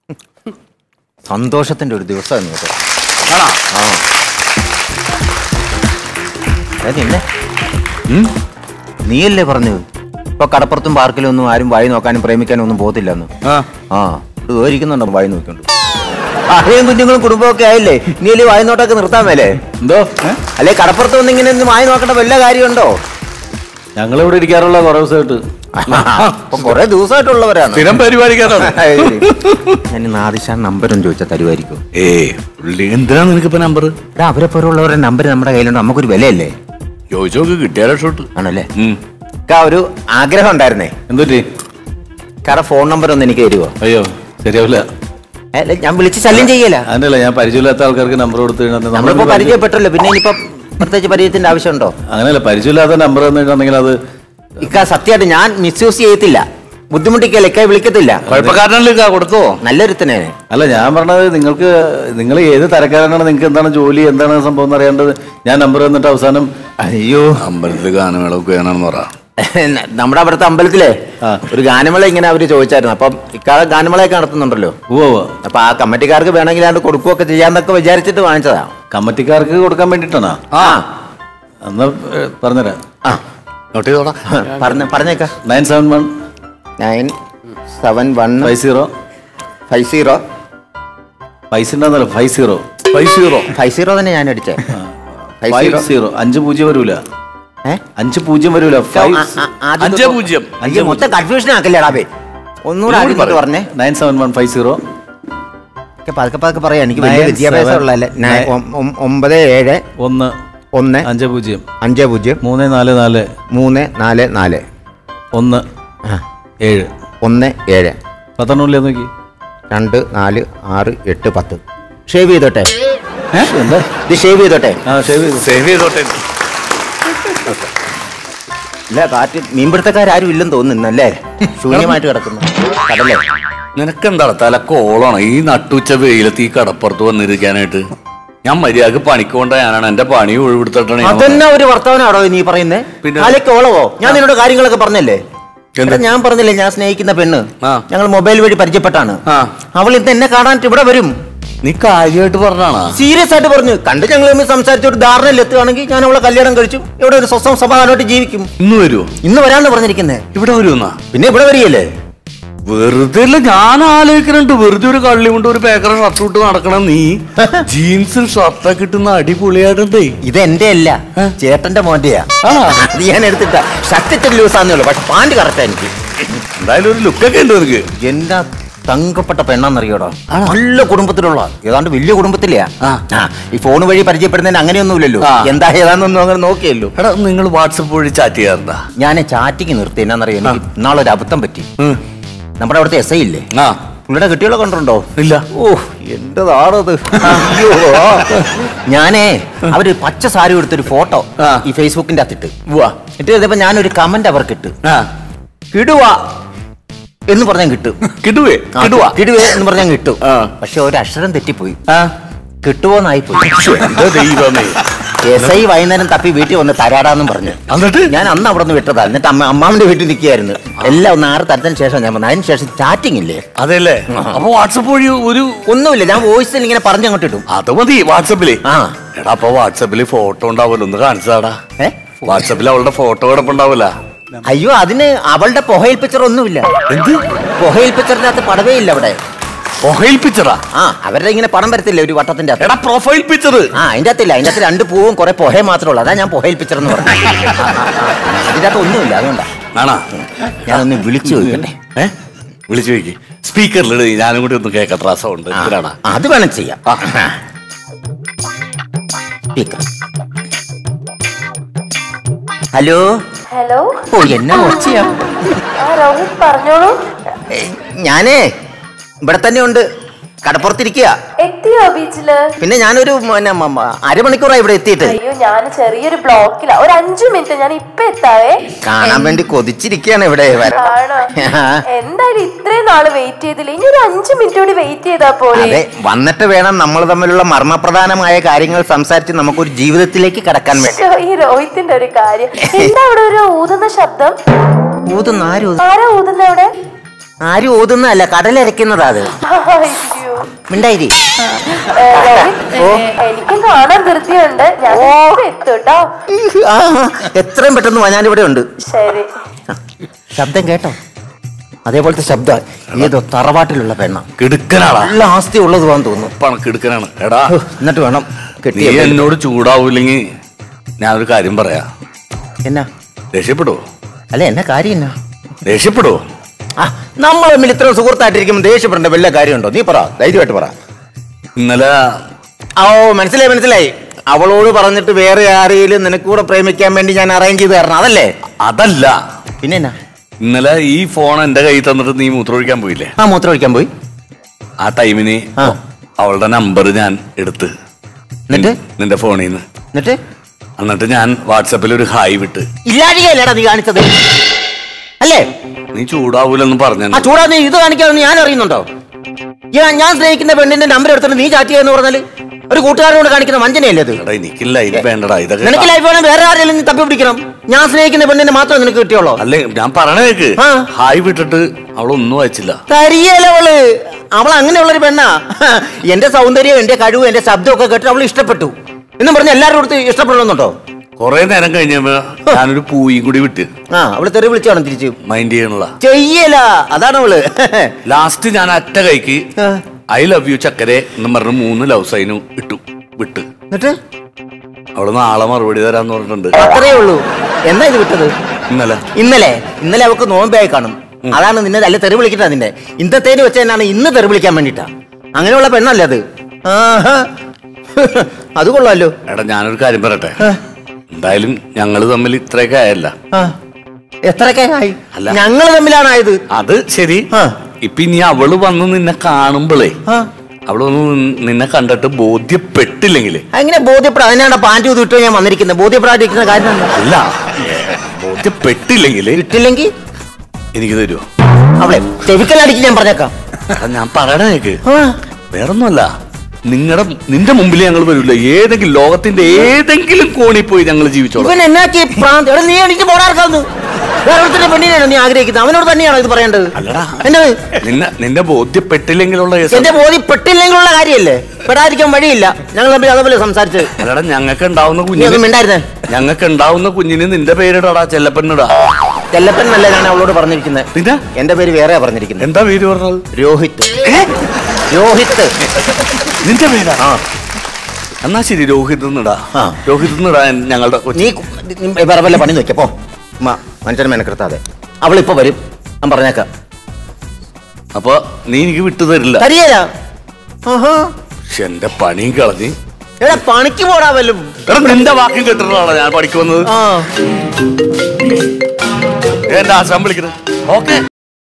സന്തോഷത്തിന്റെ ഒരു ദിവസം കേട്ടോ ആണോ ആ ഏ, നിന്നെ നീയല്ലേ പറഞ്ഞത് ഇപ്പൊ കടപ്പുറത്തും പാർക്കിലും ഒന്നും ആരും വായി നോക്കാനും പ്രേമിക്കാനും ഒന്നും പോകത്തില്ലെന്ന് ആ ആ ഇത് ഇരിക്കുന്നുണ്ടോ വായി നോക്കിണ്ട് ആരെയും കുഞ്ഞുങ്ങളും കുടുംബമൊക്കെ ആയില്ലേ നീ അല്ലേ വായി നോട്ടൊക്കെ നിർത്താൻ മേലേ എന്തോ അല്ലെ കടപ്പുറത്ത് വന്ന് ഇങ്ങനെ ഒന്ന് വായി നോക്കേണ്ട വല്ല കാര്യമുണ്ടോ ഞങ്ങൾ ഇവിടെ ഇരിക്കാറുള്ള കുറെ ദിവസമായിട്ട് അപ്പൊ കൊറേ ദിവസമായിട്ടുള്ളവരാണ് സ്ഥിരം പരിപാടിക്കാരാണ് ഞാൻ നാദിഷാൻ നമ്പരൊന്നും ചോദിച്ചാൽ തരുമായിരിക്കും ഏ പുള്ളി എന്തിനാ നിനക്കിപ്പോ നമ്പർ എടാ അവരെ പോലുള്ളവരുടെ നമ്പർ നമ്മുടെ കയ്യിലുണ്ട് നമുക്കൊരു വിലയല്ലേ ചോദിച്ചോക്ക് കിട്ടിയാലോ ഷോട്ട് ആണല്ലേ കാ ഒരു ആഗ്രഹം ഉണ്ടായിരുന്നേ എന്തുറ്റി കാരണം ഫോൺ നമ്പർ ഒന്ന് എനിക്ക് തരുമോ അയ്യോ ശരിയാവില്ല ഏ, അല്ല, ഞാൻ വിളിച്ച് ശല്യം ചെയ്യല അതിനല്ല ഞാൻ പരിചയമില്ലാത്ത ആൾക്കാർക്ക് നമ്പർ കൊടുത്തു കഴിഞ്ഞാൽ നമ്മളിപ്പോ നമ്മളിപ്പോ പരിചയപ്പെട്ടല്ലോ പിന്നെ ഇനിയിപ്പോ പ്രത്യേകിച്ച് പരിചയത്തിന്റെ ആവശ്യമുണ്ടോ അങ്ങനെയല്ല പരിചയമില്ലാത്ത നമ്പർ തന്നിട്ടുണ്ടെങ്കിൽ അത് ഇക്ക സത്യമായിട്ട് ഞാൻ മിസ്യൂസ് ചെയ്യത്തില്ല ബുദ്ധിമുട്ടിക്കല്ല ഇക്ക വിളിക്കത്തില്ല കുഴപ്പക്കാരനല്ലേ കൊടുത്തോ നല്ലൊരുത്തനെ അല്ല ഞാൻ പറഞ്ഞത് നിങ്ങൾക്ക് നിങ്ങൾ ഏത് തരക്കാരനാണ് നിങ്ങൾക്ക് എന്താണ് ജോലി എന്താണ് സംഭവം എന്ന് അറിയേണ്ടത് ഞാൻ നമ്പർ തന്നിട്ട് അവസാനം അയ്യോ അമ്പലത്തിൽ ഗാനമേളൊക്കെ വേണമെന്ന് പറ നമ്മുടെ അവിടുത്തെ അമ്പലത്തിലെ ആ. ഒരു ഗാനമേള ഇങ്ങനെ അവര് ചോദിച്ചായിരുന്നു അപ്പം ഇക്കാളെ ഗാനമേളയൊക്കെ നടത്തുന്നുണ്ടല്ലോ ഓ അപ്പൊ ആ കമ്മിറ്റിക്കാർക്ക് വേണമെങ്കിൽ അത് കൊടുക്കുകയൊക്കെ ചെയ്യാന്നൊക്കെ വിചാരിച്ചിട്ട് വാങ്ങിച്ചതാ കമ്മിറ്റിക്കാർക്ക് കൊടുക്കാൻ വേണ്ടിട്ടാണോ ആ എന്നാ ഏ, പറഞ്ഞുതരാം ആ നോട്ട് ചെയ്തോടാ പറഞ്ഞ പറഞ്ഞേക്ക nine seven one nine seven one five zero five zero പൈസ ഉണ്ടെന്നല്ലോ five zero five zero five zero തന്നെ ഞാൻ അടിച്ചേ ഫൈവ് ഫൈവ് സീറോ സീറോ അഞ്ച് പൂജ്യം വരൂല ഏ അഞ്ച് പൂജ്യം വരൂല ഫൈവ് ആ, ആ, ആദ്യത്തെ അഞ്ച് പൂജ്യം അയ്യോ മൊത്തം കൺഫ്യൂഷൻ ആക്കല്ലേടാ ബേ ഒന്നുകൂടെ ആദ്യം തൊട്ട് പറഞ്ഞേ nine seven one five zero ഒക്കെ പതുക്കെ പതുക്കെ പറയാം എനിക്ക് വലിയ Nine, വിദ്യാഭ്യാസം seven, ഉള്ളതല്ലേ nine. ഒമ്പത് ഏഴ് ഒന്ന് ഒന്ന് അഞ്ച് പൂജ്യം അഞ്ച് പൂജ്യം മൂന്ന് നാല് നാല് മൂന്ന് നാല് നാല് ഒന്ന് ആ, ഏഴ് ഒന്ന് ഏഴ് പത്തെണ്ണമില്ലേ നോക്കി രണ്ട് നാല് ആറ് എട്ട് പത്ത് ഷേവ് ചെയ്തോട്ടെ എന്താ ഇത് ഷേവ് ചെയ്തോട്ടെ ആ സേവ് ചെയ്തു സേവ് ചെയ്തോട്ടെ ഇല്ല കാറ്റ് മീൻപിടുത്തക്കാരും ഇല്ലെന്ന് തോന്നുന്നല്ലേ ശൂന്യമായിട്ട് കിടക്കുന്നു കടലേ നിനക്കെന്താ തലക്കോളാണ് ഈ നട്ടുച്ച വെയിലത്ത് ഈ കടപ്പുറത്ത് വന്നിരിക്കാനായിട്ട് ഞാൻ മര്യാദക്ക് പണിക്ക് കൊണ്ട ഞാനാണ് എന്റെ പണി ഒഴിവെടുത്തിട്ടാണ് ഞാൻ വന്നത്. അതെന്നാ ഒരു വർത്തമാനാണോ നീ പറയുന്നേ പിന്നെ? തലയ്ക്ക് ഓളവോ ഞാൻ നിന്നോട് കാര്യങ്ങളൊക്കെ പറഞ്ഞല്ലേ എന്ത്? എടാ, ഞാൻ പറഞ്ഞില്ലേ ഞാൻ സ്നേഹിക്കുന്ന പെണ്ണ് ആ. ഞങ്ങൾ മൊബൈൽ വഴി പരിചയപ്പെട്ടാണ് ആ. അവൾ ഇന്ന് എന്നെ കാണാൻ ഇവിടെ വരും നീ കാര്യമായിട്ട് പറഞ്ഞാണാ സീരിയസ് ആയിട്ട് പറഞ്ഞു കണ്ട് ഞങ്ങൾ തമ്മിൽ സംസാരിച്ച ഒരു ധാരണയിൽ എത്തുകയാണെങ്കിൽ ഞാൻ അവളെ കല്യാണം കഴിച്ചു ഇവിടെ ഒരു സ്വസ്ഥം സമാധാനമായിട്ട് ജീവിക്കും ഇന്ന് വരുമോ ഇന്ന് വരാന്ന് പറഞ്ഞിരിക്കുന്നേ ഇവിടെ വരുമെന്നാ പിന്നെ ഇവിടെ വരികയല്ലേ വെറുതെ അല്ല ഞാൻ ആലോചിക്കുന്നുണ്ട് വെറുതെ ഒരു കള്ളി കൊണ്ട് ഒരു പേക്കറ ഷർട്ട് ഇട്ട് നടക്കണം നീ ജീൻസും ഷർട്ടൊക്കെ ഇട്ടുന്ന അടിപൊളിയായിട്ടുണ്ടേ ഇത് എന്റെ അല്ല ചേട്ടന്റെ മോന്റെയാ അത് ഞാൻ എടുത്തിട്ട ഷർട്ട് ഇത്തിരി ലൂസാന്നേ ഉള്ളൂ പക്ഷെ പാൻറ് കറക്റ്റാ എനിക്ക് എന്തായാലും ഒരു ലുക്കൊക്കെ ഉണ്ട് നിനക്ക് എന്താ തങ്കപ്പെട്ട പെണ്ണാന്നറിയോടോ നല്ല കുടുംബത്തിലുള്ള ഏതാണ്ട് വലിയ കുടുംബത്തിലെയാ ആ, ഈ ഫോൺ വഴി പരിചയപ്പെടുന്നതിന് അങ്ങനെയൊന്നുമില്ലല്ലോ ആ. എന്താ ഏതാണെന്നൊന്നും അങ്ങനെ നോക്കിയല്ലോ എടാ നിങ്ങൾ വാട്സപ്പ് വഴി ചാറ്റ് ചെയ്യാറുണ്ടാ ഞാൻ ചാറ്റിങ് നിർത്തി എന്നാന്നറിയോ എനിക്ക് നാളെ ഒരു അബദ്ധം പറ്റി നമ്മുടെ അവിടുത്തെ എസ് ഐ ഇല്ലേ ആ പുള്ളിയുടെ കുട്ടികളെ കണ്ടിട്ടുണ്ടോ ഇല്ല ഓ എന്റേതാണത് അയ്യോ ഞാനേ അവര് പച്ച സാരി എടുത്തൊരു ഫോട്ടോ ആ. ഈ ഫേസ്ബുക്കിന്റെ അകത്തിട്ട് ഉവ്വ. ഇട്ട് ചെയ്തപ്പോ ഞാനൊരു കമന്റ് അവർക്ക് ഇട്ട് ആ കിടുവാ എന്ന് പറഞ്ഞാൽ കിട്ടും കിട്ടുവേ ആ, കിട്ടുവാ കിടുവേ എന്ന് പറഞ്ഞാൽ കിട്ടും ആ. പക്ഷെ ഒരു അക്ഷരം തെറ്റിപ്പോയി ആ കിട്ടുവോന്നായി പോയി എന്റെ ദൈവമേ എസ് ഐ വൈകുന്നേരം തപ്പി വീട്ടിൽ വന്ന് തരാടാന്നും പറഞ്ഞു എന്നിട്ട് ഞാൻ അന്ന് അവിടെ നിന്ന് വിട്ടതാ എന്നിട്ട് അമ്മ അമ്മാവിന്റെ വീട്ടിൽ നിൽക്കുകയായിരുന്നു എല്ലാം ഒന്ന് ആറ് തരത്തിന് ശേഷം ഞാൻ വന്നു അതിന് ശേഷം ചാറ്റിംഗ് ഇല്ലേ അതെല്ലേ അപ്പൊ വാട്സപ്പ് വഴി ഒരു ഒന്നുമില്ല ഞാൻ വോയിസിൽ ഇങ്ങനെ പറഞ്ഞു അങ്ങോട്ട് ഇടും അത് മതി വാട്സപ്പില് ആ എടാ അപ്പൊ വാട്സപ്പില് ഫോട്ടോ ഉണ്ടാവുമല്ലോ ഒന്ന് കാണിച്ചാടാ ഏ? വാട്സപ്പിൽ അവളുടെ ഫോട്ടോ കിടപ്പുണ്ടാവൂല അയ്യോ അതിന് അവളുടെ പൊഹയിൽ പിക്ചർ ഒന്നുമില്ല എന്ത് പൊഹയിൽ പിക്ചറിനകത്ത് പടവേ ഇല്ല അവിടെ പ്രൊഫൈൽ പിക്ചറാ ആ അവരുടെ ഇങ്ങനെ പടം വരത്തില്ലേ ഒരു വട്ടത്തിന്റെ അകത്ത് എടാ പ്രൊഫൈൽ പിക്ചർ ആ അതിന്റെ അകത്തില്ല അതിന്റെ അകത്ത് രണ്ട് പൂവും കുറെ പൊഹ മാത്രമേ ഉള്ളൂ അതാ ഞാൻ പൊഹയിൽ പിക്ചർ എന്ന് പറഞ്ഞു അതിന്റെ അകത്ത് ഒന്നുമില്ല അതുകൊണ്ടാ ആണാ ഞാനൊന്ന് വിളിച്ചു ചോദിക്കട്ടെ ഏ വിളിച്ചു നോക്കി സ്പീക്കറിലിട് ഞാനും കൂടി ഒന്ന് കേൾക്കട്ടെ ആ സൗണ്ട് ആ, എന്തിനാടാ അത് വേണം ചെയ്യാം Speaker. ഹലോ ഹലോ ഓ എന്നാ ഒച്ചയാ ആ രോഹിത് പറഞ്ഞോളൂ ഏയ്, ഞാനേ ഇവിടെ തന്നെ ഉണ്ട് കടപ്പുറത്തിരിക്കുക എത്തിയോ ബീച്ചില് പിന്നെ ഞാനൊരു പിന്നെ, മ- മ- അരമണിക്കൂറായി ഇവിടെ എത്തിയിട്ട് അയ്യോ ഞാൻ ചെറിയൊരു ബ്ലോക്കിലാ ഒരു അഞ്ചു മിനിറ്റ് ഞാൻ ഇപ്പൊ എത്താവേ കാണാൻ വേണ്ടി കൊതിച്ചിരിക്കുകയാണ് ഇവിടെ വരണം. ആണോ ആ. എന്തായാലും ഇത്രയും നാള് വെയിറ്റ് ചെയ്തില്ല ഇനി ഒരു അഞ്ചു മിനിറ്റ് കൂടി വെയിറ്റ് ചെയ്താ പോലെ അതെ വന്നിട്ട് വേണം നമ്മൾ തമ്മിലുള്ള മർമ്മപ്രധാനമായ കാര്യങ്ങൾ സംസാരിച്ച് നമുക്കൊരു ജീവിതത്തിലേക്ക് കടക്കാൻ വേണ്ടി ശ്ശോ, ഈ രോഹിത്തിന്റെ ഒരു കാര്യം എന്താ അവിടെ ഒരു ഊതുന്ന ശബ്ദം ഊതുന്ന ആരും ഊതു- ആരാ ഊതുന്ന അവിടെ ആരും ഓതുന്നതല്ല കടലരയ്ക്കുന്നതാ അത് അയ്യോ മിണ്ടായിരി ഏ, രോഹിത്, എനിക്കും കാണാൻ ധൃതിയുണ്ട് ഞാൻ ഇപ്പൊ എത്തും കേട്ടോ ആ, എത്രയും പെട്ടെന്ന് വാ, ഞാനിവിടെ ഉണ്ട് ശരി ശബ്ദം കേട്ടോ അതേപോലത്തെ ശബ്ദം ഏതോ തറവാട്ടിലുള്ള പെണ്ണ കിടുക്കനാടാ നല്ല ആസ്തി ഉള്ളത് പോകാൻ തോന്നുന്നു പണ കിടുക്കനാണ് എടാ ഹോ, എന്നിട്ട് വേണം നീ കെട്ടിയ എന്നോട് ചൂടാവൂല്ലെങ്കിൽ ഞാനൊരു കാര്യം പറയാ എന്നാ ദേഷ്യപ്പെടുവോ അല്ല എന്നാ കാര്യം എന്നാ ദേഷ്യപ്പെടുവോ ആ നമ്മൾ തമ്മിൽ ഇത്ര സുഹൃത്തായിട്ടിരിക്കുമ്പോൾ ദേഷ്യപ്പെടേണ്ട വല്ല കാര്യമുണ്ടോ നീ പറ ധൈര്യമായിട്ട് പറ ഇന്നലെ ഓ മനസ്സിലായി മനസ്സിലായി അവളോട് പറഞ്ഞിട്ട് വേറെ ആരെയും നിനക്ക് കൂടെ പ്രേമിക്കാൻ വേണ്ടി ഞാൻ അറേഞ്ച് ചെയ്ത് തരണം അതല്ലേ അതല്ല പിന്നെ എന്നാ ഇന്നലെ ഈ ഫോൺ എന്റെ കയ്യിൽ തന്നിട്ട് നീ മൂത്രമൊഴിക്കാൻ പോയില്ലേ ആ മൂത്രം ഒഴിക്കാൻ പോയി ആ ടൈമിന് ആ. അവളുടെ നമ്പർ ഞാൻ എടുത്ത് എന്നിട്ട് നിന്റെ ഫോണിൽ നിന്ന് എന്നിട്ട് എന്നിട്ട് ഞാൻ വാട്സപ്പിൽ ഒരു ഹായ് വിട്ട് ഇല്ലാഴികയല്ലേടാ നീ കാണിച്ചത് അല്ലേ നീ ചൂടാവൂലെന്ന് ആ പറഞ്ഞു ചൂടാ നീ ഇത് കാണിക്കാമെന്ന് ഞാൻ അറിയുന്നുണ്ടോ ഞാൻ ഞാൻ സ്നേഹിക്കുന്ന പെണ്ണിന്റെ നമ്പർ എടുത്തിട്ട് നീ ചാറ്റ് ചെയ്യാന്ന് പറഞ്ഞാല് ഒരു കൂട്ടുകാരോട് കാണിക്കുന്ന വഞ്ചനയല്ലേ അത് എടാ എനിക്കില്ല ഇത് വേണ്ടടാ ഇതൊക്കെ നിനക്ക് ലൈഫ് വേണം വേറെ ആരെങ്കിലും നീ തപ്പി പിടിക്കണം ഞാൻ സ്നേഹിക്കുന്ന പെണ്ണിനെ മാത്രമേ നിനക്ക് കിട്ടിയുള്ളൂ അല്ലേ ഞാൻ പറയണ കേക്ക് ആ. ഹായ് വിട്ടിട്ട് അവളൊന്നും അയച്ചില്ല കരിയല്ല അവള് അവൾ അങ്ങനെയുള്ളൊരു പെണ്ണാ എന്റെ സൗന്ദര്യം എന്റെ കഴിവ് എന്റെ ശബ്ദമൊക്കെ കേട്ടിട്ട് അവൾ ഇഷ്ടപ്പെട്ടു എന്നും പറഞ്ഞ് എല്ലാവരും അടുത്ത് ഇഷ്ടപ്പെടണമെന്നുണ്ടോ കൊറേ നേരം കഴിഞ്ഞപ്പോ ഞാനൊരു പൂയും കൂടി വിട്ട് ആ അവള് തെറി വിളിച്ചു വേണം തിരിച്ചു മൈൻഡ് ചെയ്യണല്ല ചെയ്യല അതാണ് അവള് ലാസ്റ്റ് ഞാൻ അറ്റ കൈക്ക് ആ. ഐ ലവ് യു ചക്കരെ എന്ന് പറഞ്ഞ് മൂന്ന് ലവ് സൈനും ഇട്ടു വിട്ട് എന്നിട്ട് അവള് നാളെ മറുപടി തരാന്ന് പറഞ്ഞിട്ടുണ്ട് അത്രേ ഉള്ളൂ എന്നാ ഇത് വിട്ടത് ഇന്നലെ ഇന്നലെ ഇന്നലെ അവൾക്ക് നോമ്പായി കാണും അതാണ് നിന്നെ അല്ല തെറി വിളിക്കട്ടാ നിന്നെ ഇന്നത്തേന് വെച്ച എന്നാണ് ഇന്ന് തെറി വിളിക്കാൻ വേണ്ടിട്ടാ അങ്ങനെയുള്ള പെണ്ണല്ലേ അത് ആഹാ. അത് കൊള്ളാലോ എടാ ഞാനൊരു കാര്യം പറയട്ടെ ആ. എന്തായാലും ഞങ്ങള് തമ്മിൽ ഇത്രയൊക്കെ ആയല്ല ആ. എത്രയൊക്കെ ആയി അല്ല. ഞങ്ങൾ തമ്മിലാണ് ആയത് അത് ശരി ആ. ഇപ്പൊ ഇനി അവള് വന്ന് നിന്നെ കാണുമ്പോളേ ആ. അവള് വന്ന് നിൻ- നിന്നെ കണ്ടിട്ട് ബോധ്യപ്പെട്ടില്ലെങ്കിലേ അങ്ങനെ ബോധ്യപ്പെടാം അതിനാണ് പാൻറ് ചെയ്ത് ഇട്ടോ ഞാൻ വന്നിരിക്കുന്നത് ബോധ്യപ്പെടാതിരിക്കുന്ന കാര്യം എന്താ? അല്ല ബോധ്യപ്പെട്ടില്ലെങ്കില് ഇട്ടില്ലെങ്കിൽ എനിക്ക് തരുമോ അവളെ ചെവിക്കലടിക്ക് ഞാൻ പറഞ്ഞേക്കാം എടാ ഞാൻ പറയണ കേക്ക് ആ. വേറൊന്നുമല്ല നിങ്ങളുടെ നിന്റെ മുമ്പിൽ ഞങ്ങൾ വരില്ല ഏതെങ്കിലും ലോകത്തിന്റെ ഏതെങ്കിലും കോണിൽ പോയി ഞങ്ങൾ ജീവിച്ചോളാം ഇവൻ എന്നാക്കി പ്രാന്ത് എടാ നീ എണീറ്റ് പോടാർക്കാന്ന് വേറെ ഒരുത്തിന്റെ പെണ്ണിനെയാണോ നീ ആഗ്രഹിക്കുന്നത് അവനോട് തന്നെയാണോ ഇത് പറയേണ്ടത് അല്ലടാ എന്നത് നിന്നെ നിന്നെ ബോധ്യപ്പെട്ടില്ലെങ്കിലുള്ള കേസ് എന്റെ ബോധ്യപ്പെട്ടില്ലെങ്കിലുള്ള കാര്യമല്ലേ പെടാതിരിക്കാൻ വഴിയില്ല ഞങ്ങൾ തമ്മിൽ അതേപോലെ സംസാരിച്ചത് അല്ലടാ ഞങ്ങൾക്ക് ഉണ്ടാവുന്ന നീ കുഞ്ഞിന് ഒന്നും മിണ്ടായിരുന്നേ ഞങ്ങൾക്ക് ഉണ്ടാവുന്ന കുഞ്ഞിന് നിന്റെ പേരിടടാ ചെല്ലപ്പെന്നിടാ ചെല്ലപ്പൻ എന്നല്ല ഞാൻ അവളോട് പറഞ്ഞിരിക്കുന്നത് പിന്നെ എന്റെ പേര് വേറെയാ പറഞ്ഞിരിക്കുന്നത് എന്താ പേര് പറഞ്ഞത് രോഹിത് രോഹിത് നിന്റെ പേരാ ആ എന്നാ ശരി രോഹിത് നിടാ ആ. രോഹിത് നിടാ ഞങ്ങളുടെ കൊച്ചി. നീ നീ വേറെ വല്ല പണി നോക്കിയപ്പോ മനുഷ്യനെ മെനക്കെടുത്താതെ അവളിപ്പോ വരും ഞാൻ പറഞ്ഞേക്കാം അപ്പൊ നീ എനിക്ക് വിട്ടു തരില്ല തരികയില്ല ആഹാ പക്ഷെ എന്റെ പണിയും കളഞ്ഞ് എടാ പണിക്ക് പോടാ വല്ലും എടാ നിന്റെ വാക്കും കേട്ടിട്ടാണ് ഞാൻ പഠിക്ക് വന്നത് ആ എന്റെ ആശാൻ വിളിക്കുന്നത് ഓക്കെ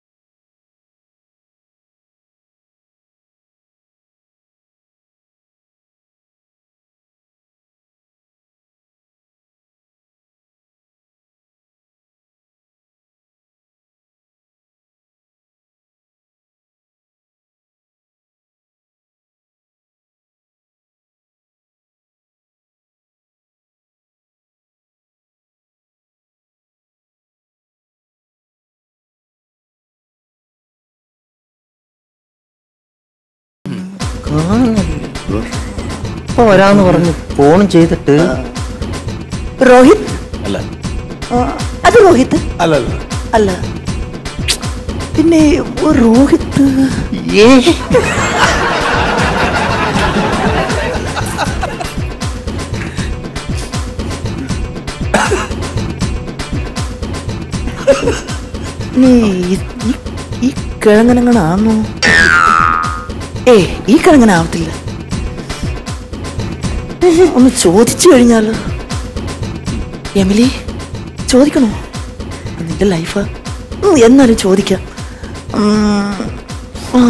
ഇപ്പൊ വരാന്ന് പറഞ്ഞു ഫോൺ ചെയ്തിട്ട് രോഹിത് അല്ല അത് രോഹിത് അല്ല അല്ല പിന്നെ രോഹിത് ഏ നീ ഈ- ഈ- ഈ കിഴങ്ങനങ്ങനാന്നോ ഏ ഈ കിഴങ്ങനാവത്തില്ല ഒന്ന് ചോദിച്ചു കഴിഞ്ഞാലോ എമിലി ചോദിക്കണോ അത് നിന്റെ ലൈഫ് എന്നാലും ചോദിക്കാം ഉം, ആ.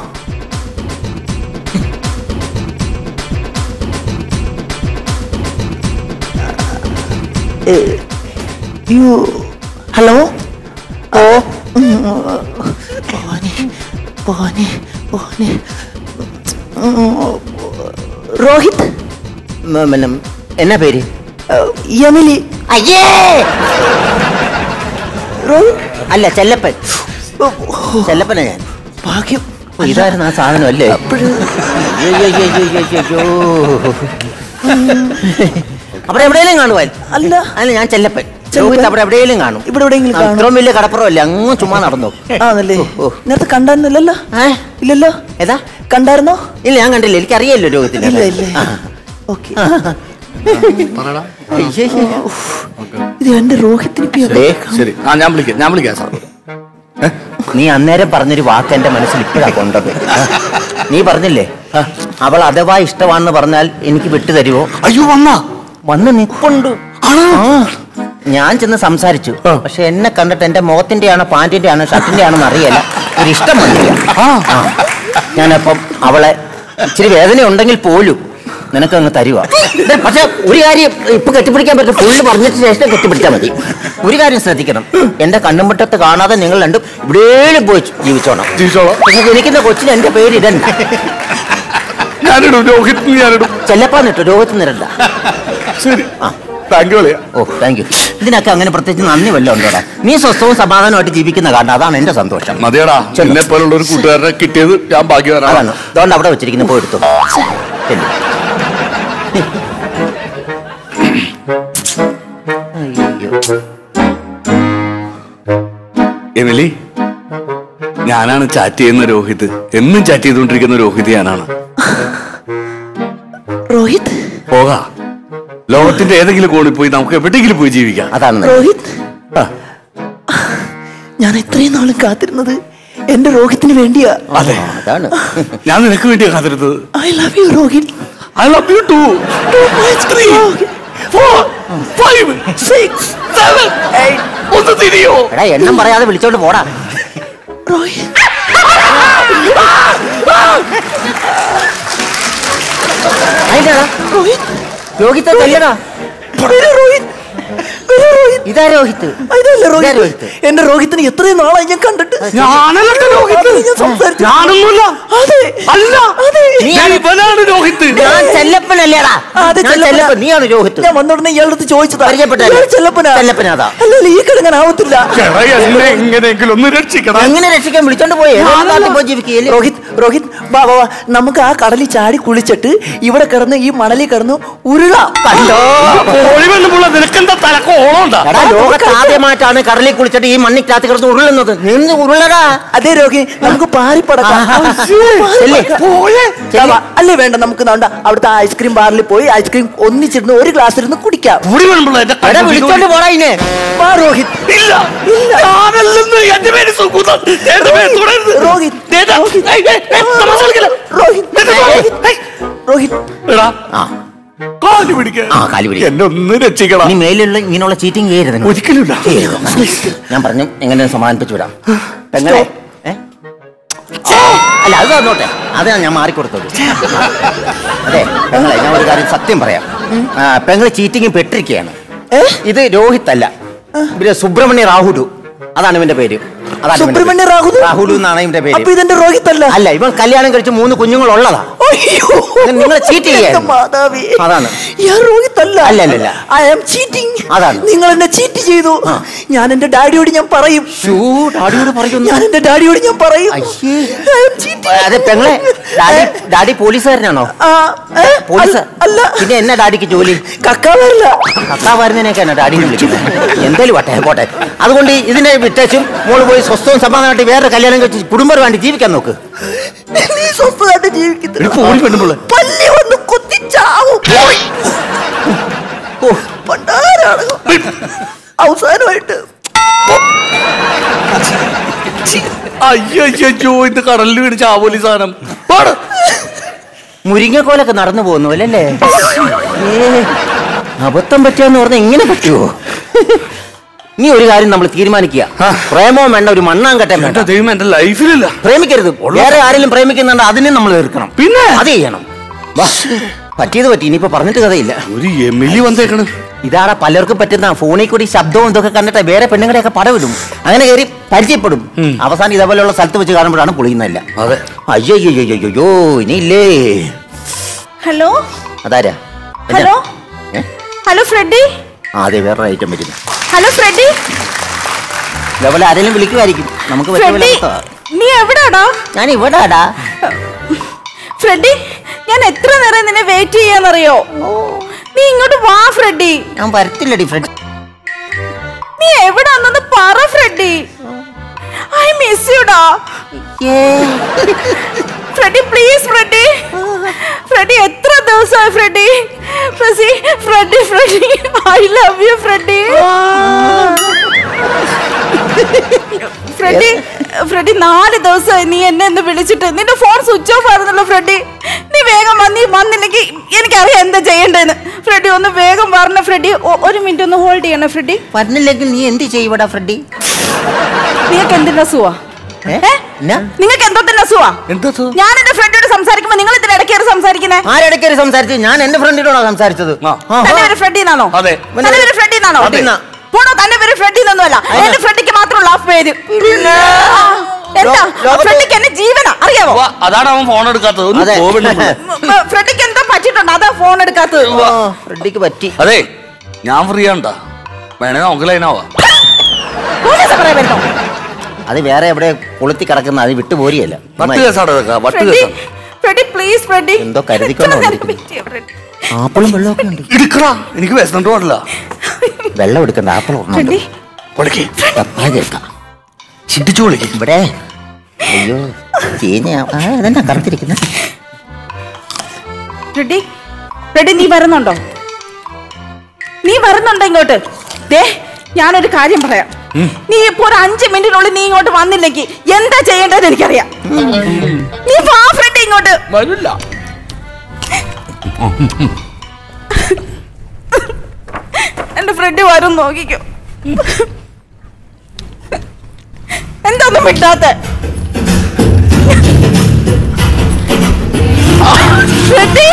ഏ, യു ഹലോ ഓ പോനെ പോനെ പോനെ രോഹിത് മ- പിന്നെ എന്നാ പേര് യമിലി അയ്യേ രോഹിത് അല്ല ചെല്ലപ്പൻ ചെല്ലപ്പന ഞാൻ ഭാഗ്യം ഓ, ഇതായിരുന്നു ആ സാധനം അല്ലേ അപ്പോഴ് അവിടെ എവിടെയെങ്കിലും കാണുവാൻ അല്ല അല്ല ഞാൻ ചെല്ലപ്പൻ ചെല്ലപ്പൻ? രോഹിത് അവിടെ എവിടെയെങ്കിലും കാണും ഇവിടെ എവിടെയെങ്കിലും ആ, കാണും. ഇത്രയും വലിയ കടപ്പുറമല്ലേ അങ്ങ് ചുമ്മാ നടന്നു ആണല്ലേ ഓ, ഓ. നേരത്തെ കണ്ടായിരുന്നില്ലല്ലോ ഏ? ഇല്ലല്ലോ ഏതാ കണ്ടായിരുന്നോ ഇല്ല ഞാൻ കണ്ടില്ല എനിക്കറിയാലോ രോഹിത്തിനെ ഇല്ല ഇല്ലേ ആ. ഓക്കെ അയ്യേ. ഇത് എന്റെ രോഹിത്തിന് ഇപ്പൊ ദേ, ശരി ആ ഞാൻ വിളിക്കാം ഞാൻ വിളിക്കാം സാർ നീ അന്നേരം പറഞ്ഞൊരു വാക്ക് എന്റെ മനസ്സിൽ ഇപ്പോഴാ കൊണ്ടത് നീ പറഞ്ഞില്ലേ അവൾ അഥവാ ഇഷ്ടമാണെന്ന് പറഞ്ഞാൽ എനിക്ക് വിട്ടുതരുവോ അയ്യോ വന്നാ വന്ന് നിപ്പുണ്ട് ആ. ഞാൻ ചെന്ന് സംസാരിച്ചു പക്ഷെ എന്നെ കണ്ടിട്ട് എന്റെ മുഖത്തിന്റെ ആണോ പാന്റിന്റെ ആണോ ഷർട്ടിന്റെ ആണോ അറിയില്ല ഒരു ഇഷ്ടം വന്നില്ല ആ. ഞാനപ്പം അവളെ ഇച്ചിരി വേദന ഉണ്ടെങ്കിൽ പോലും നിനക്ക് അങ്ങ് തരുക പക്ഷെ ഒരു കാര്യം ഇപ്പൊ കെട്ടിപ്പിടിക്കാൻ പറ്റും ഫുള്ള് പറഞ്ഞിട്ട് ശേഷം കെട്ടിപ്പിടിച്ചാൽ മതി ഒരു കാര്യം ശ്രദ്ധിക്കണം എന്റെ കണ്ണുമുട്ടത്ത് കാണാതെ നിങ്ങൾ രണ്ടും ഇവിടെയും പോയി ജീവിച്ചോണം ജീവിച്ചോളാം. പക്ഷെ ജനിക്കുന്ന കൊച്ചിന് എന്റെ പേര് ഇടണ്ട ഞാനിടും രോഹിത് ഞാനിടും ചെല്ലപ്പാന്നിട്ടു രോഗത്ത് നിരണ്ട ശരി താങ്ക് യു അളിയ ഓ താങ്ക് യു ഇതിനൊക്കെ അങ്ങനെ പ്രത്യേകിച്ച് നന്ദി വല്ലതും ഉണ്ടോടാ നീ സ്വസ്ഥവും സമാധാനമായിട്ട് ജീവിക്കുന്ന കാരണം അതാണ് എന്റെ സന്തോഷം മതിയടാ ചെല്ലു. എന്നെ പോലുള്ള ഒരു കൂട്ടുകാരനെ കിട്ടിയത് ഞാൻ ഭാഗ്യവാനാണ് അതാണ് അതുകൊണ്ട് അവിടെ വെച്ചിരിക്കുന്ന പോയി എടുത്തു ചെല്ലു. അയ്യോ എമിലി ഞാനാണ് ചാറ്റ് ചെയ്യുന്ന രോഹിത് എന്നും ചാറ്റ് ചെയ്തുകൊണ്ടിരിക്കുന്ന രോഹിത് ഞാനാണ് രോഹിത് പോകാ ലോകത്തിന്റെ ഏതെങ്കിലും കോണിൽ പോയി നമുക്ക് എവിടെയെങ്കിലും പോയി ജീവിക്കാം അതാണ് നല്ലത്. രോഹിത് ആ, ഞാൻ ഇത്രയും നാളും കാത്തിരുന്നത് എന്റെ രോഹിത്തിന് വേണ്ടിയാ അതെ ആ, അതാണ് ഞാൻ നിനക്ക് വേണ്ടിയാ കാത്തിരുന്നത് I love you Rohit I love you two three four five six seven eight ഒന്ന് തിരിയോ എടാ എണ്ണം പറയാതെ വിളിച്ചോണ്ട് പോടാ രോഹിത് അതിന്റെടാ രോഹിത് രോഹിത്തെ ചെല്ലടാ വരൂ രോഹിത് വരൂ രോഹിത് ഇതാ രോഹിത്ത് ഇതല്ല ഇതാ രോഹിത് രോഹിത്ത്. എന്റെ രോഹിത്തിന് എത്രയും നാളായി ഞാൻ കണ്ടിട്ട് ഞാനല്ല രോഹിത് അതെ, ഞാൻ സംസാരിച്ചു. ഞാനൊന്നുമില്ല അതെ അല്ല അതെ നീ ഞാൻ ഇവനാണ് രോഹിത് ഞാൻ ചെല്ലപ്പനല്ലേടാ അതെ, ഞാൻ ചെല്ലപ്പനാ. ചെല്ലപ്പൻ നീയാണ് രോഹിത്ത് ഞാൻ വന്നോടനെ ഇയാളുടെ അടുത്ത് ചോദിച്ചതാ പരിചയപ്പെട്ടതല്ലേ? ഇയാൾ ചെല്ലപ്പനാ ചെല്ലപ്പനാ അതാ. അല്ലല്ല ഈ കിടങ്ങാനാവത്തില്ല എടാ, എന്നെ എങ്ങനെയെങ്കിലും ഒന്ന് രക്ഷിക്കണം എങ്ങനെ രക്ഷിക്കാൻ വിളിച്ചോണ്ട് പോയി പോയി ജീവിക്കുകയല്ലേ രോഹിത് രോഹിത് വാ വാ വാ നമുക്ക് ആ കടലിൽ ചാടി കുളിച്ചിട്ട് ഇവിടെ കിടന്ന് ഈ മണലിൽ കിടന്ന് ഉരുളാം കണ്ടോ കോഴി വന്നപ്പോൾ നിനക്കെന്താ തലക്കോളം ഉണ്ടാ എടാ ലോകത്ത് ആദ്യമായിട്ടാണ് കടലിൽ കുളിച്ചിട്ട് ഈ മണ്ണിക്കകത്ത് കിടന്ന് ഉരുളുന്നത് നിന്ന് ഉരുളടാ അതെ രോഹി നമുക്ക് പാറിപ്പടക്കാം ആഹാ. ചെല്ല്. വാ, വാ. അല്ലേ വേണ്ട നമുക്ക് വേണ്ട അവിടുത്തെ ഐസ്ക്രീം ബാറിൽ പോയി ഐസ്ക്രീം ഒന്നിച്ചിരുന്ന് ഒരു ഗ്ലാസ് ഇരുന്ന് കുടിക്കാം കോഴി വന്നപ്പോൾ എന്റെ എടാ കണ്ണ് വിളിച്ചോണ്ട് പോടാ ഇന്നെ വാ രോഹിത് ഇല്ല ഞാനല്ലെന്ന് എന്റെ പേര് സുഗുതൻ എന്റെ പേര് തുടരുത് രോഹിത് ദേദാ. രോഹിത്. ഏയ്, ഏയ്, ഏയ്, തമാശ കളിക്കല്ല. രോഹിത് ദേദാ, രോഹിത്. ഏയ്. രോഹിത് എടാ ആ കാല് പിടിക്കാൻ ആ, കാല് പിടിക്കാൻ. എന്നെ ഒന്ന് രക്ഷിക്കണം ഇനി മേലുള്ള ഇങ്ങനെയുള്ള ചീറ്റിംഗ് ചെയ്യരുത് നിങ്ങൾ. ഒരിക്കലുമില്ല ചെയ്യരുത്. ഞാൻ പറഞ്ഞു എങ്ങനെ സമാധാനിപ്പിച്ചു വിടാം പെങ്ങളെ ഏ? അല്ല അത് തന്നോട്ടെ അതാണ് ഞാൻ മാറിക്കൊടുത്തത് അതെ പെങ്ങളെ ഞാൻ ഒരു കാര്യം സത്യം പറയാം ആ, പെങ്ങള് ചീറ്റിംഗ് പെട്ടിരിക്കുകയാണ് ഏ? ഇത് രോഹിത് അല്ല ഇവര് സുബ്രഹ്മണ്യ രാഹുലു അതാണ് ഇവന്റെ പേര് അതാണ് ഇവന്റെ സുബ്രഹ്മണ്യ പേര്. രാഹുലു? രാഹുലു എന്നാണ് ഇവന്റെ അപ്പൊ പേര് ഇതെന്റെ രോഹിത് അല്ല അല്ല ഇവൻ കല്യാണം കഴിച്ച് മൂന്ന് കുഞ്ഞുങ്ങൾ ഉള്ളതാ അയ്യോ നിങ്ങളെ cheat ചെയ്യായിരുന്നു. എന്റെ മാതാവേ. അതാണ്. ഞാൻ രോഹിത് അല്ല അല്ല, അല്ല, അല്ല. ഐ ആം ചീറ്റിംഗ് അതാണ്. നിങ്ങൾ എന്നെ ചീറ്റ് ചെയ്തു ആ. ഞാൻ എന്റെ ഡാഡിയോട് ഞാൻ പറയും ഷൂ, ഡാഡിയോട് പറയുന്നു ഞാൻ എന്റെ ഡാഡിയോട് ഞാൻ പറയും അയ്യേ. I am cheating. അതെ പെങ്ങളെ ഡാഡി ഏ? ഡാഡി പോലീസുകാരനാണോ ആ, ഏ? പോലീസ് അല്ല- അല്ല പിന്നെ എന്നാ ഡാഡിക്ക് ജോലി കക്കാവല്ല കത്താ വരുന്നതിനൊക്കെയാണ് ഡാഡിനെ വിളിക്കുന്നത് എന്തേലും വട്ടെ പോട്ടെ അതുകൊണ്ട് ഇതിനെ വിട്ടേച്ചും മോള് പോയി സ്വസ്ഥവും സമാധാനമായിട്ട് വേറെ കല്യാണം കഴിച്ച് കുടുംബം വേണ്ടി ജീവിക്കാൻ നോക്ക് നീ സ്വസ്ഥമായിട്ട് ജീവിക്കുന്നു പോയി പെണ്ണുമ്പോൾ പല്ലി വന്ന് കുത്തിച്ചാവും ഓ പണ്ടാരാണ് അവസാനമായിട്ട് അയ്യോ ഇത് കടലിൽ വീണ് ചാവോലി സാധനം പാട്. മുരിങ്ങക്കോലൊക്കെ നടന്നു പോകുന്നു അല്ലല്ലേ ഏ, അബദ്ധം പറ്റുമെന്ന് പറഞ്ഞാൽ ഇങ്ങനെ പറ്റുമോ നീ ഒരു കാര്യം നമ്മൾ തീരുമാനിക്കുക പ്രേമവും വേണ്ട ഒരു മണ്ണാങ്കട്ടം വേണ്ട എന്റെ ദൈവം എന്റെ ലൈഫിലില്ല പ്രേമിക്കരുത് വേറെ ആരെങ്കിലും പ്രേമിക്കുന്നുണ്ട് അതിനെ നമ്മൾ എതിർക്കണം പിന്നെ? അത് ചെയ്യണം വാ. പറ്റിയത് പറ്റി ഇനിയിപ്പോ പറഞ്ഞിട്ട് കഥയില്ല ഒരു എമിലി വന്നേക്കണ് ഇതാടാ പലർക്കും പറ്റുന്ന ഫോണിൽ കൂടി ശബ്ദവും ഇതൊക്കെ കണ്ടിട്ട് വേറെ പെണ്ണുങ്ങളെയൊക്കെ പടവിടും അങ്ങനെ കയറി പരിചയപ്പെടും അവസാനം ഇതേപോലെയുള്ള സ്ഥലത്ത് വെച്ച് കാണുമ്പോഴാണ് പൊളിയുന്നതല്ല അതെ അയ്യോ അയ്യോ അയ്യോ അയ്യോ ഇനിയില്ലേ ഹലോ അതാരാ ഹലോ ഏ? ഹലോ ഫ്രെഡി ആ അതെ വേറെ ഐറ്റം വരുന്നു ഹലോ ഫ്രെഡി ഇതേപോലെ ആരെങ്കിലും വിളിക്കുമായിരിക്കും നമുക്ക് പറ്റിയ പോലെ ഫ്രെഡി നടത്താം. നീ എവിടാടാ ഞാൻ ഇവിടാടാ ഫ്രെഡി ഞാൻ എത്ര നേരം നിന്നെ വെയിറ്റ് ചെയ്യാന്നറിയോ നീ ഇങ്ങോട്ട് വാ ഫ്രെഡി ഞാൻ വരത്തില്ലടി ഫ്രണ്ട് നീ എവിടാന്നെന്ന് പറ ഫ്രെഡി ഐ മിസ് യുടാ ഫ്രെഡി പ്ലീസ് ഫ്രെഡി ഫ്രെഡി എത്ര ദിവസമായി Freddy Freddy Freddy Freddy I love you Freddy Freddy Freddy നാല് ദിവസമായി നീ എന്നെ ഒന്ന് വിളിച്ചിട്ട് നിന്റെ ഫോൺ സ്വിച്ച് ഓഫ് ആയിരുന്നല്ലോ ഫ്രെഡി നീ വേഗം വന്ന് നീ വന്നില്ലെങ്കിൽ എനിക്കറിയാം എന്താ ചെയ്യേണ്ടതെന്ന് ഫ്രെഡി ഒന്ന് വേഗം പറഞ്ഞ ഫ്രെഡി ഒ- ഒരു മിനിറ്റ് ഒന്ന് ഹോൾഡ് ചെയ്യണം ഫ്രെഡി വരുന്നില്ലെങ്കിൽ നീ എന്ത് ചെയ്യൂടാ ഫ്രെഡി നിങ്ങൾക്ക് എന്തിന്റെ അസുവാ ഏ? എന്നാ? നിങ്ങൾക്ക് എന്തോ തന്നെ അസുവാ എന്താ സു? ഞാൻ എന്റെ ഫ്രണ്ടിനോട് സംസാരിക്കുമ്പോ നിങ്ങൾ ഇതിന് ഇടയ്ക്ക് കയറി സംസാരിക്കുന്നേ ആരിടയ്ക്ക് സംസാരിച്ചു ഞാൻ എന്റെ ഫ്രണ്ടിനോടാ സംസാരിച്ചത് ആ. ആ, തന്റെ ആ. പേര് ഫ്രെഡി എന്നാണോ അതെ. തന്റെ പേര് ഫ്രെഡി എന്നാണോ ഫ്രെഡിന്നാ. പോണോ തന്റെ പേര് ഫ്രെഡി എന്നൊന്നുമല്ല എന്റെ ഫ്രെഡിക്ക് മാത്രമുള്ള ആ പേര് ആ, എന്താ ലോ- ലോകത്ത് ഫ്രെഡിക്ക് എന്നെ ജീവനാ അറിയാവോ വാ, അതാണ് അവൻ ഫോൺ എടുക്കാത്തത് ഒന്ന് അതെ. പോ പെണ്ണെ. ഉം, ഉം, ഫ്രെഡിക്ക് എന്തോ പറ്റിയിട്ടുണ്ട് അതാ ഫോൺ എടുക്കാത്തത് ആ, ഫ്രെഡിക്ക് പറ്റി അതെ ഞാൻ ഫ്രീ ആണ്ടാ വേണേ നമുക്ക് ലൈനാവാ പോലീസ് പറയാൻ വരുന്നോ അത് വേറെ എവിടെ കൊളുത്തി കിടക്കുന്ന അത് വിട്ടു പോരിയല്ല വട്ട് കേസാണ് ഇതൊക്കെ വട്ട് ഫ്രെഡി കേസാണ് ഫ്രെഡി പ്ലീസ് ഫ്രെഡി എന്തോ കരുതിക്കൊണ്ട് ഇത്ര നേരം വന്നിരിക്കുന്നു. wait ചെയ്യാം, ഫ്രെഡി. ആപ്പിളും വെള്ളമൊക്കെ ഉണ്ട് എടുക്കടാ എനിക്ക് വിശന്നിട്ട് പാടില്ല വെള്ളം എടുക്കണ്ട ആപ്പിൾ ഒരെണ്ണം ഫ്രെഡി പൊളിക്ക് പപ്പായ കേൾക്കാം ചിന്തിച്ചു പൊളിക്ക് ഇവിടെ അയ്യോ ചീഞ്ഞ ആ അതെന്നാ കറുത്തിരിക്കുന്നത് ഫ്രെഡി ഫ്രെഡി നീ വരുന്നുണ്ടോ നീ വരുന്നുണ്ടോ ഇങ്ങോട്ട് ദേ ഞാനൊരു കാര്യം പറയാം നീ ഇപ്പൊ ഒരു അഞ്ച് മിനിറ്റിനുള്ളിൽ നീ ഇങ്ങോട്ട് വന്നില്ലെങ്കിൽ എന്താ ചെയ്യേണ്ടതെന്ന് എനിക്കറിയാം നീ വാ ഫ്രെഡി ഇങ്ങോട്ട് വരില്ല എന്റെ ഫ്രെഡി വരും നോക്കിക്കോ എന്തൊന്നും വിട്ടാത്ത ഫ്രെഡി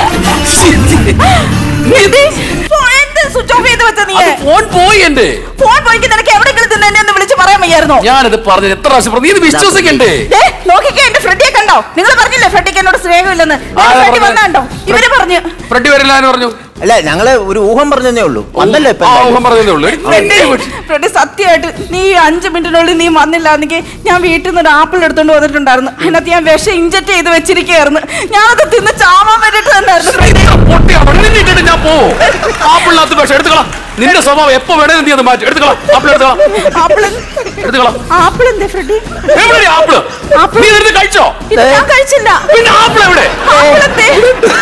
ഫ്രെഡി എന്ത് സ്വിച്ച് ഓഫ് ചെയ്ത് വെച്ച നീ ഫോൺ പോയി എന്റെ ഫോൺ പോയിക്ക് നിനക്ക് എവിടെയെങ്കിലും നിന്ന് എന്നെ ഒന്ന് വിളിച്ച് പറയാൻ വയ്യായിരുന്നോ ഞാനിത് പറഞ്ഞത് എത്ര പ്രാവശ്യം പറഞ്ഞു നീ ഇത് വിശ്വസിക്കണ്ടേ ദേ, നോക്കിക്കേ എന്റെ ഫ്രെഡിയെ കണ്ടോ നിങ്ങൾ പറഞ്ഞില്ലേ ഫ്രെഡിക്ക് എന്നോട് സ്നേഹമില്ലെന്ന് എന്റെ ആരാ ഫ്രെഡി പറഞ്ഞത്? വന്നാണ്ടോ ഇവര് പറഞ്ഞു ഫ്രണ്ടി വരില്ല എന്ന് പറഞ്ഞു അല്ല ഞങ്ങള് ഒരു ഊഹം പറഞ്ഞതേ ഉള്ളൂ വന്നല്ലോ ഇപ്പൊ ആ എന്തായാലും. ഊഹം പറഞ്ഞതേ ഉള്ളൂ ഫ്രെഡി ഫ്രെഡി സത്യമായിട്ട് നീ ഈ അഞ്ച് മിനിറ്റിനുള്ളിൽ നീ വന്നില്ലാന്നെങ്കിൽ ഞാൻ വീട്ടിൽ നിന്ന് ഒരു ആപ്പിൾ എടുത്തോണ്ട് വന്നിട്ടുണ്ടായിരുന്നു അതിനകത്ത് ഞാൻ വിഷം ഇഞ്ചക്ട് ചെയ്ത് വെച്ചിരിക്കുകയായിരുന്നു ഞാനത് തിന്ന് ചാവാൻ വേണ്ടിട്ട് തന്നായിരുന്നു ഫ്രെഡി പൊട്ടി അവിടെ നിന്നിട്ട് ഞാൻ പോവും ആപ്പിളിനകത്ത് വിഷം എടുത്തുകളാം നിന്റെ സ്വഭാവം എപ്പോ വേണേലും നീ അത് മാറ്റി എടുത്തുകളാം ആപ്പിൾ എടുത്തുകളാം ആപ്പിൾ എടുത്തുകളാം ആപ്പിൾ എന്തേ ഫ്രെഡി എവിടെ ആപ്പിള് ആപ്പിൾ? നീ എടുത്ത് കഴിച്ചോ ഇത് ഞാൻ കഴിച്ചില്ല പിന്നെ ആപ്പിൾ എവിടെ ആപ്പിൾ എന്തേ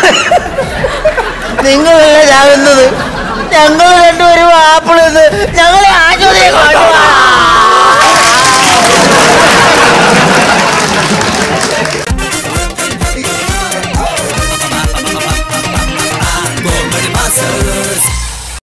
നിങ്ങളല്ലേ ചാകുന്നത് ഞങ്ങൾ രണ്ടുപേരും ആപ്പിൾ ഞങ്ങളെ ആശുപത്രി കൊണ്ടുപോവാ Comedy Master